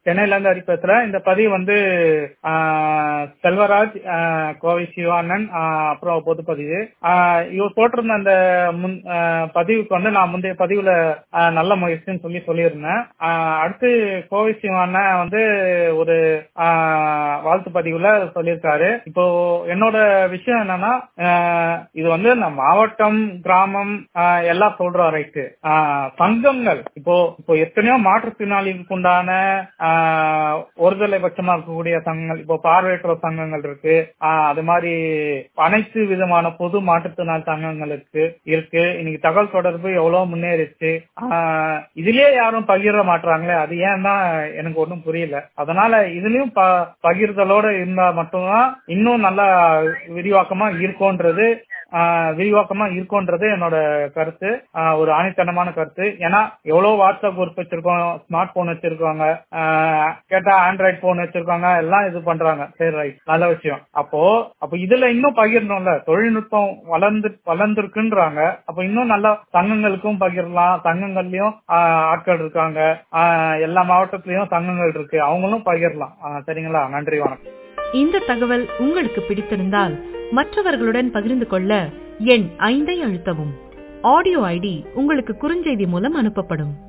சென்னையில இருந்து ஹரி பேசுறேன் இந்த பதிவு வந்து ஆஹ், செல்வராஜ் ஆஹ், கோவை சிவானன் ஆஹ், அப்புறம் பொதுப்பதிவு ஆஹ், இவர் போட்டிருந்த அந்த முன் ஆஹ், பதிவுக்கு வந்து நான் முந்தைய பதிவுல ஆஹ், நல்ல முயற்சின்னு சொல்லி சொல்லியிருந்தேன் ஆஹ், அடுத்து கோவை சிவானன் வந்து ஒரு ஆஹ், வாழ்த்து பதிவுல சொல்லியிருக்காரு இப்போ என்னோட விஷயம் என்னன்னா ஆஹ், இது வந்து நான் மாவட்டம் கிராமம் ஆஹ், எல்லாம் சொல்றோம் ரைட்டு சங்கங்கள் இப்போ இப்போ எத்தனையோ மாற்றுத்திறனாளிகளுக்கு உண்டான ஆஹ், ஒருதலை பட்சமா இருக்கக்கூடிய சங்கங்கள் இப்போ பார்வையற்ற சங்கங்கள் இருக்கு ஆஹ், அது மாதிரி அனைத்து விதமான பொது மாற்றுத்திறனாளி சங்கங்கள் இருக்கு இருக்கு இன்னைக்கு தகவல் தொடர்பு எவ்வளவு முன்னேறிச்சு ஆஹ், இதுலயே யாரும் பகிர மாட்டாங்களே அது ஏன் தான் எனக்கு ஒன்றும் புரியல அதனால இதுலயும் ப- பகிர்தலோட இருந்தா மட்டும்தான் இன்னும் நல்லா விரிவாக்கமா இருக்கும்ன்றது ஆஹ் விரிவாக்கமா இருக்கும்ன்றது என்னோட கருத்து ஆஹ் ஒரு ஆணித்தனமான கருத்து ஏன்னா எவ்வளவு வாட்ஸ்அப் குரூப் வச்சிருக்கோம் ஸ்மார்ட் போன் வச்சிருக்காங்க ஆஹ் கேட்டா ஆண்ட்ராய்ட் போன் வச்சிருக்காங்க எல்லாம் இது பண்றாங்க சரி ரைட் நல்ல விஷயம் அப்போ அப்போ இதுல இன்னும் பகிரணும்ல தொழில்நுட்பம் வளர்ந்து வளர்ந்துருக்குன்றாங்க அப்போ இன்னும் நல்லா சங்கங்களுக்கும் பகிரலாம் சங்கங்கள்லயும் ஆஹ் ஆட்கள் இருக்காங்க ஆஹ் எல்லா மாவட்டத்திலயும் சங்கங்கள் இருக்கு அவங்களும் பகிரலாம் ஆஹ் சரிங்களா நன்றி வணக்கம் இந்த தகவல் உங்களுக்கு பிடித்திருந்தால் மற்றவர்களுடன் பகிர்ந்து கொள்ள எண் ஐந்தை அழுத்தவும் ஆடியோ ஐடி உங்களுக்கு குறுஞ்செய்தி மூலம் அனுப்பப்படும்